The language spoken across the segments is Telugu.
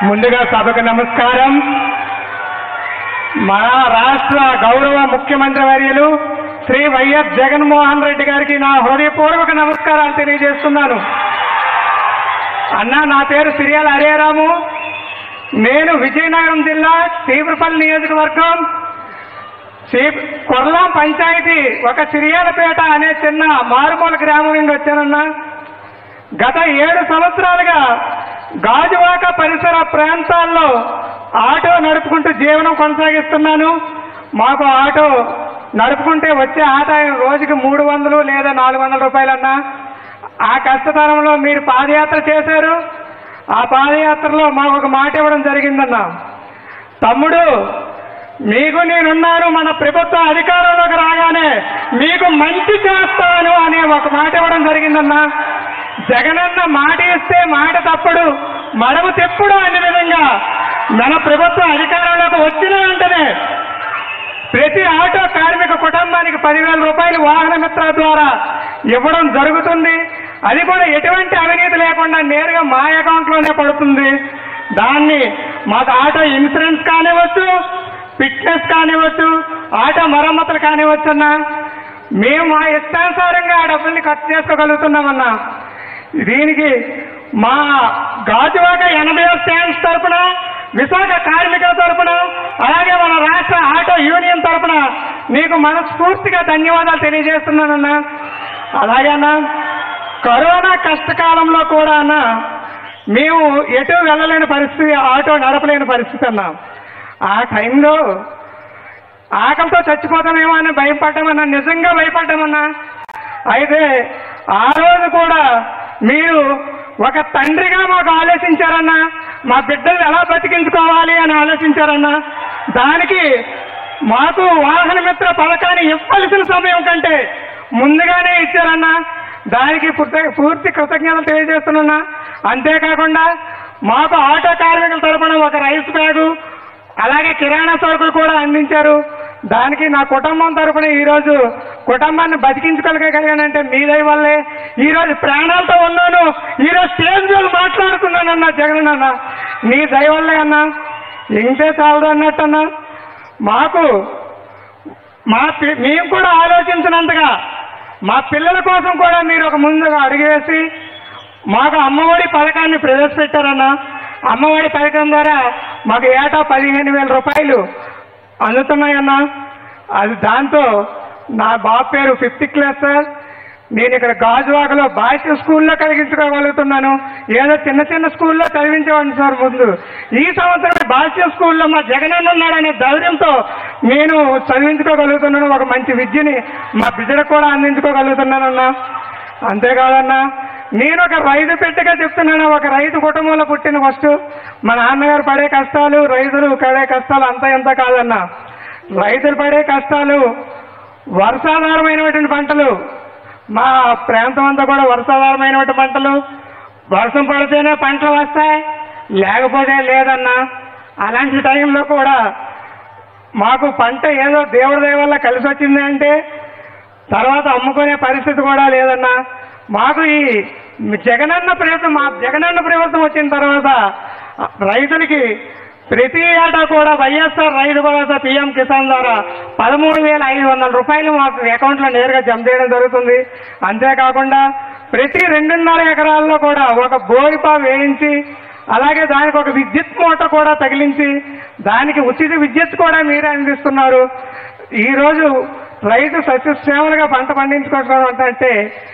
ముందుగా సభకు నమస్కారం మన రాష్ట్ర గౌరవ ముఖ్యమంత్రి వర్యులు శ్రీ వైఎస్ జగన్మోహన్ రెడ్డి గారికి నా హృదయపూర్వక నమస్కారాలు తెలియజేస్తున్నాను అన్నా నా పేరు సిరియాల హరేరాము నేను విజయనగరం జిల్లా చీపురపల్లి నియోజకవర్గం చీప్ కొర్లాం పంచాయతీ ఒక సిరియాలపేట అనే చిన్న మారుమూల గ్రామం నుండి వచ్చానన్నా గత ఏడు సంవత్సరాలుగా గాజువాక పరిసర ప్రాంతాల్లో ఆటో నడుపుకుంటూ జీవనం కొనసాగిస్తున్నాను మాకు ఆటో నడుపుకుంటే వచ్చే ఆదాయం రోజుకి మూడు వందలు లేదా నాలుగు వందల రూపాయలన్నా ఆ కష్టతరంలో మీరు పాదయాత్ర చేశారు ఆ పాదయాత్రలో మాకు ఒక మాట ఇవ్వడం జరిగిందన్నా తమ్ముడు మీకు నేనున్నాను మన ప్రభుత్వం అధికారంలోకి రాగానే మీకు మంచి చేస్తాను అనే ఒక మాట ఇవ్వడం జరిగిందన్నా జగనన్న మాట ఇస్తే మాట తప్పుడు మడమ తెప్పుడు అనే విధంగా మన ప్రభుత్వం అధికారంలోకి వచ్చిన వెంటనే ప్రతి ఆటో కార్మిక కుటుంబానికి పదివేల రూపాయలు వాహన మిత్ర ద్వారా ఇవ్వడం జరుగుతుంది అది కూడా ఎటువంటి అవినీతి లేకుండా నేరుగా మా అకౌంట్లోనే పడుతుంది దాన్ని మాకు ఆటో ఇన్సూరెన్స్ కానివ్వచ్చు ఫిట్నెస్ కానివ్వచ్చు ఆటో మరమ్మతులు కానివ్వచ్చు అన్నా మేము మా ఇష్టానుసారంగా ఆ డబ్బుల్ని ఖర్చు చేసుకోగలుగుతున్నామన్నా దీనికి మా గాజువాక ఎనభై స్టాండ్స్ తరపున విశాఖ కార్మికుల తరపున అలాగే మన రాష్ట్ర ఆటో యూనియన్ తరపున నీకు మనస్ఫూర్తిగా ధన్యవాదాలు తెలియజేస్తున్నానన్నా అలాగేనా కరోనా కష్టకాలంలో కూడా అన్న మేము ఎటు వెళ్ళలేని పరిస్థితి ఆటో నడపలేని పరిస్థితి అన్నా ఆ టైంలో ఆకలితో చచ్చిపోతామేమో అని భయపడ్డామన్నా నిజంగా భయపడ్డామన్నా అయితే ఆ రోజు కూడా మీరు ఒక తండ్రిగా మాకు ఆలోచించారన్నా మా బిడ్డలు ఎలా బతికించుకోవాలి అని ఆలోచించారన్నా దానికి మాకు వాహన మిత్ర పథకాన్ని ఇవ్వాల్సిన సమయం కంటే ముందుగానే ఇచ్చారన్నా దానికి పూర్తి- పూర్తి కృతజ్ఞతలు తెలియజేస్తున్నా అంతేకాకుండా మాకు ఆటో కార్మికుల తరపున ఒక రైస్ బ్యాగు అలాగే కిరాణా సరుకులు కూడా అందించారు దానికి నా కుటుంబం తరపున ఈ రోజు కుటుంబాన్ని బతికించుకోగలిగానంటే మీ దయ వల్లే ఈ రోజు ప్రాణాలతో ఉన్నాను ఈ రోజు స్టేజ్ మీద మాట్లాడుతున్నానన్నా జగన్ అన్న నీ దయ వల్లే అన్నా ఇంతే చాలదు అన్నట్టన్నా మాకు మా పి- మేము కూడా ఆలోచించినంతగా మా పిల్లల కోసం కూడా మీరు ఒక ముందుగా అడుగు వేసి మాకు అమ్మఒడి పథకాన్ని ప్రవేశపెట్టారన్న అమ్మఒడి పథకం ద్వారా మాకు ఏటా పదిహేను వేల రూపాయలు అందుతున్నాయన్నా అది దాంతో నా బాబు పేరు ఫిఫ్త్ క్లాస్ సార్ నేను ఇక్కడ గాజువాకలో బాయ్స్ స్కూల్లో కలిగించుకోగలుగుతున్నాను ఏదో చిన్న చిన్న స్కూల్లో చదివించేవాడిని సార్ ముందు ఈ సంవత్సరం బాయ్స్ స్కూల్లో మా జగనన్న ఉన్నాడనే ధైర్యంతో నేను చదివించుకోగలుగుతున్నాను ఒక మంచి విద్యని మా బిడ్డకు కూడా అందించుకోగలుగుతున్నానన్నా అంతేకాదన్నా నేను ఒక రైతు పెట్టగా చెప్తున్నాను ఒక రైతు కుటుంబంలో పుట్టిన ఫస్ట్ మా నాన్నగారు పడే కష్టాలు రైతులు పడే కష్టాలు అంత ఎంత కాదన్నా రైతులు పడే కష్టాలు వర్షాధారమైనటువంటి పంటలు మా ప్రాంతం అంతా కూడా వర్షాధారమైనటువంటి పంటలు వర్షం పడితేనే పంటలు వస్తాయి లేకపోతే లేదన్నా అలాంటి టైంలో కూడా మాకు పంట ఏదో దేవుడి దయ వల్ల కలిసి వచ్చింది అంటే తర్వాత అమ్ముకునే పరిస్థితి కూడా లేదన్నా మాకు ఈ జగనన్న ప్రభుత్వం మా జగనన్న ప్రభుత్వం వచ్చిన తర్వాత రైతులకి ప్రతి ఏటా కూడా వైఎస్ఆర్ రైతు భరోసా పీఎం కిసాన్ ద్వారా పదమూడు వేల ఐదు వందల రూపాయలు మాకు అకౌంట్లో నేరుగా జమ చేయడం జరుగుతుంది అంతేకాకుండా ప్రతి రెండున్నర ఎకరాల్లో కూడా ఒక బోరిపా వేయించి అలాగే దానికి ఒక విద్యుత్ మోటార్ కూడా తగిలించి దానికి ఉచిత విద్యుత్ కూడా మీరే అందిస్తున్నారు ఈ రోజు రైతు సస్యశ్యామలుగా పంట పండించుకోవడం అంటే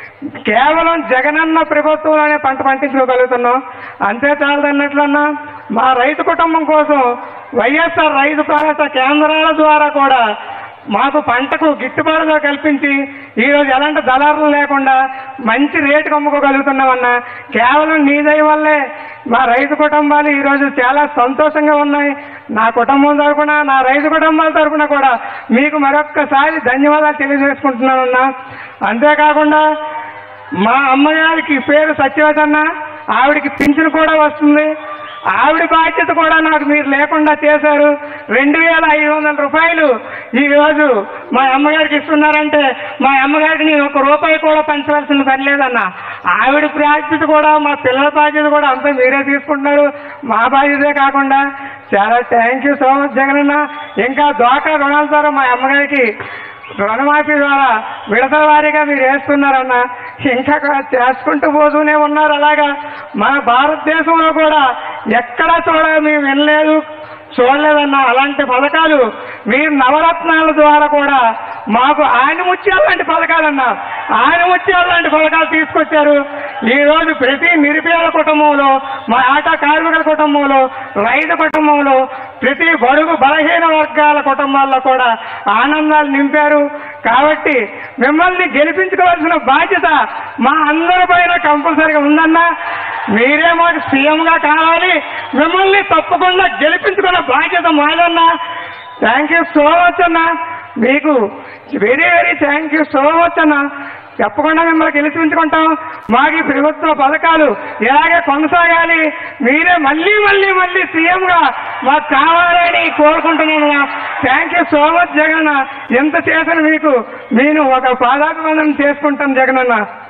కేవలం జగనన్న ప్రభుత్వంలోనే పంట పండించుకోగలుగుతున్నాం అంతే చాలదన్నట్లన్నా మా రైతు కుటుంబం కోసం వైఎస్ఆర్ రైతు భరోసా కేంద్రాల ద్వారా కూడా మాకు పంటకు గిట్టుబాటుగా కల్పించి ఈ రోజు ఎలాంటి దళారులు లేకుండా మంచి రేటుకు అమ్ముకోగలుగుతున్నామన్నా కేవలం నీ దయ వల్లే మా రైతు కుటుంబాలు ఈ రోజు చాలా సంతోషంగా ఉన్నాయి నా కుటుంబం తరపున నా రైతు కుటుంబాల తరపున కూడా మీకు మరొక్కసారి ధన్యవాదాలు తెలియజేసుకుంటున్నానన్నా అంతేకాకుండా మా అమ్మగారికి పేరు సత్యవతన్న ఆవిడికి పింఛను కూడా వస్తుంది ఆవిడ బాధ్యత కూడా నాకు మీరు లేకుండా చేశారు రెండు వేల ఐదు వందల రూపాయలు ఈ రోజు మా అమ్మగారికి ఇస్తున్నారంటే మా అమ్మగారికి నేను ఒక రూపాయి కూడా పంచవలసిన పని లేదన్న ఆవిడ బాధ్యత కూడా మా పిల్లల బాధ్యత కూడా అంతా మీరే తీసుకుంటున్నారు మా బాధ్యతే కాకుండా చాలా థ్యాంక్ యూ సో మచ్ జగనన్న ఇంకా ద్వాకా రుణాల ద్వారా మా అమ్మగారికి రుణమాఫీ ద్వారా విడతల వారీగా మీరు వేస్తున్నారన్న ఇంకా చేసుకుంటూ పోతూనే ఉన్నారు అలాగా మన భారతదేశంలో కూడా ఎక్కడా చూడ మేము వినలేదు చూడలేదన్న అలాంటి పథకాలు మీరు నవరత్నాల ద్వారా కూడా మాకు ఆనిముత్యాలు లాంటి పథకాలన్న ఆనిముత్యాలు లాంటి పథకాలు తీసుకొచ్చారు ఈ రోజు ప్రతి నిరుపేద కుటుంబంలో మా ఆట కార్మికుల కుటుంబంలో రైతు కుటుంబంలో ప్రతి బడుగు బలహీన వర్గాల కుటుంబాల్లో కూడా ఆనందాలు నింపారు కాబట్టి మిమ్మల్ని గెలిపించుకోవాల్సిన బాధ్యత మా అందరి పైన కంపల్సరిగా ఉందన్నా మీరే మాకు సీఎంగా కావాలి మిమ్మల్ని తప్పకుండా గెలిపించుకున్న బాధ్యత మాదన్నా థ్యాంక్ యూ సో మచ్ అన్న మీకు very very thank you so much అన్న తప్పకుండా మిమ్మల్ని గెలిపించుకుంటాం మాకు ఈ ప్రభుత్వ పథకాలు ఇలాగే కొనసాగాలి మీరే మళ్ళీ మళ్ళీ మళ్ళీ సీఎంగా మాకు కావాలని కోరుకుంటున్నాను thank you so much Jagan ఎంత చేసిన మీకు నేను ఒక పాదాభివందనం చేసుకుంటాను జగన్ అన్న